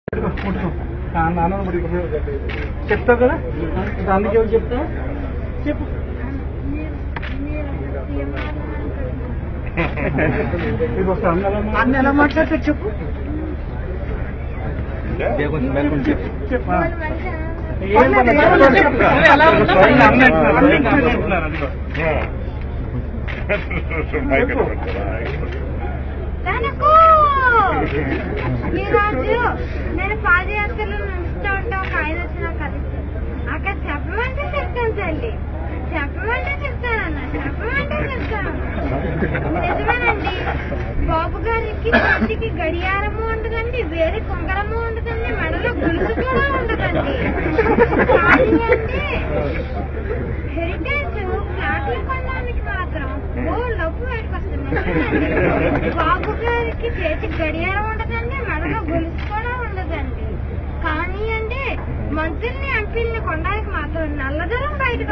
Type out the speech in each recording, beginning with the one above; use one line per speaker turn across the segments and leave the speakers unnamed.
నాన్న చెప్తావు కదా అందుకే ఎవరు చెప్తా చెప్పు ఇది వస్తా అన్న ఎలా మాట్లాడతారు చెప్పు చెప్పు ఏం పర్లేదు. చెప్పు. ఎలా ఉంటారు? అన్న అంటున్నారు. అన్న అంటున్నారు. అదిగో.
తనకు ఈరోజు నేను పాదయాత్రలో నడుస్తూ ఉంటా ఒక ఆయన వచ్చి నాకు కలిసి అక్కడ చెప్పమంటే చెప్తాను తల్లి చెప్పమంటే చెప్తానన్న చెప్పమంటే చెప్తాను నిజమేనండి బాబు గారికి చేతికి గడియారము ఉండదండి వేరే కొంగరము ఉండదండి మెడలో గులుసు కూడా ఉండదండి కానీ అండి హెరిటేజ్ ఫ్లాట్లు కొనడానికి మాత్రం ఓ డబ్బు బయటకు వస్తుంది బాబు గారికి చేతికి గడియారం ఉండదండి మెడలో గొలుసు కూడా ఉండదండి కానీ అండి మంత్రుల్ని ఎంపీల్ని కొనడానికి మాత్రం నల్లదనం బయటకు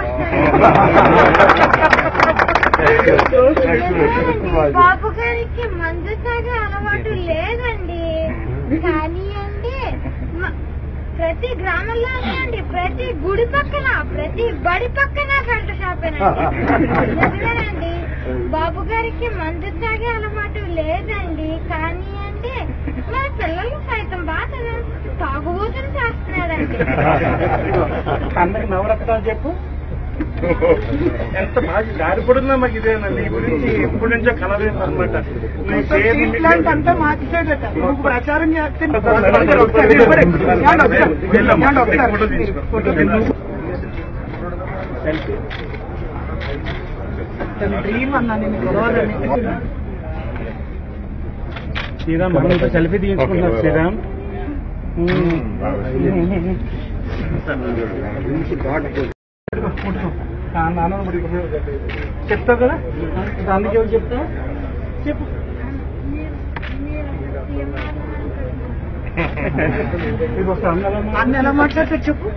వస్తుంది బాబు గారికి మందు తాగే అలవాటు లేదండి కానీ అండి మ- ప్రతి గ్రామంలోనే అండి ప్రతి గుడి పక్కన ప్రతి బడి పక్కన గంట షాపేనండి నిజమేనండి బాబు గారికి మందు తాగే అలవాటు లేదండి కానీ అంటే మన పిల్లలు సైతం బాగా తాగుబోతులు చేస్తున్నాడండి
అన్నకి నవరత్నాలు చెప్పు ఎంత బాగా జారిపడుందా మాకు ఇదేనా నీ గురించి ఎప్పటి నుంచో కలలేదు అనమాట నీ పేరు
అంతా మార్చేదట నువ్వు ప్రచారం చేస్తే డ్రీమ్ అన్నా నేను గొడవలని
శ్రీరామ్ మనతో సెల్ఫీ తీసుకుంటున్నారు శ్రీరామ్ చెప్తావు కదా అందుకే ఎవరు చెప్తా చెప్పు ఇది వస్తా
అన్న ఎలా మాట్లాడతారు చెప్పు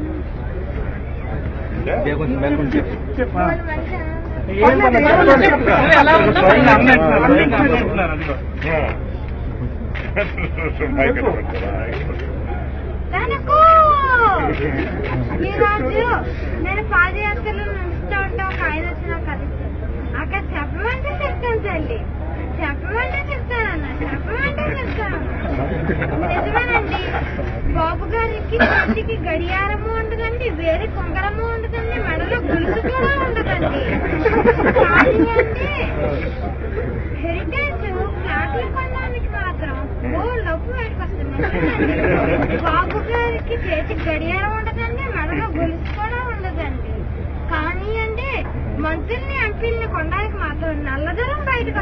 చెప్పు
ఏం పర్లేదు. చెప్పు. ఎలా ఉంటారు?
అన్న అంటున్నారు. అన్న అంటున్నారు. అదిగో.
తనకు ఈరోజు నేను పాదయాత్రలో నడుస్తూ ఉంటా ఒక ఆయన వచ్చి నాకు కలిసి అక్కడ చెప్పమంటే చెప్తాను తల్లి చెప్పమంటే చెప్తానన్న చెప్పమంటే చెప్తాను నిజమేనండి బాబు గారికి చేతికి గడియారము ఉండదండి వేరే కొంగరము ఉండదండి మెడలో గులుసు కూడా ఉండదండి కానీ అండి హెరిటేజ్ ఫ్లాట్లు కొనడానికి మాత్రం ఓ డబ్బు బయటకు వస్తుంది బాబు గారికి చేతికి గడియారం ఉండదండి మెడలో గొలుసు కూడా ఉండదండి కానీ అండి మంత్రుల్ని ఎంపీల్ని కొనడానికి మాత్రం నల్లదనం బయటకు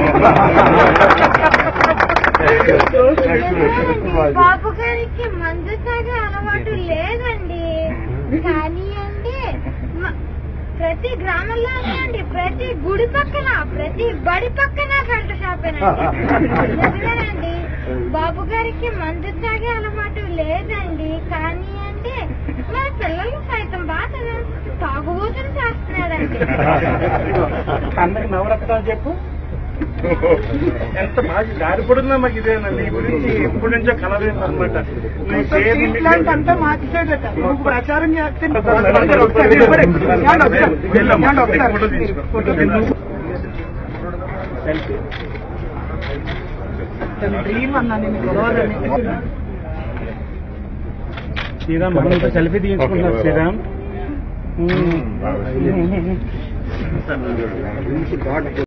వస్తుంది బాబు గారికి మందు తాగే అలవాటు లేదండి కానీ అండి మ- ప్రతి గ్రామంలోనే అండి ప్రతి గుడి పక్కన ప్రతి బడి పక్కన గంట షాపేనండి నిజమేనండి బాబు గారికి మందు తాగే అలవాటు లేదండి కానీ అంటే మన పిల్లలు సైతం బాగా తాగుబోతులు చేస్తున్నాడండి
అన్నకి నవరత్నాలు చెప్పు ఎంత బాగా జారిపడుందా మాకు ఇదేనా నీ గురించి ఎప్పటి నుంచో కలలేదు అనమాట నీ పేరు
అంతా మార్చేదట నువ్వు ప్రచారం చేస్తే డ్రీమ్ అన్నా నేను గొడవలని
శ్రీరామ్ మనతో సెల్ఫీ తీసుకుంటున్నారు శ్రీరామ్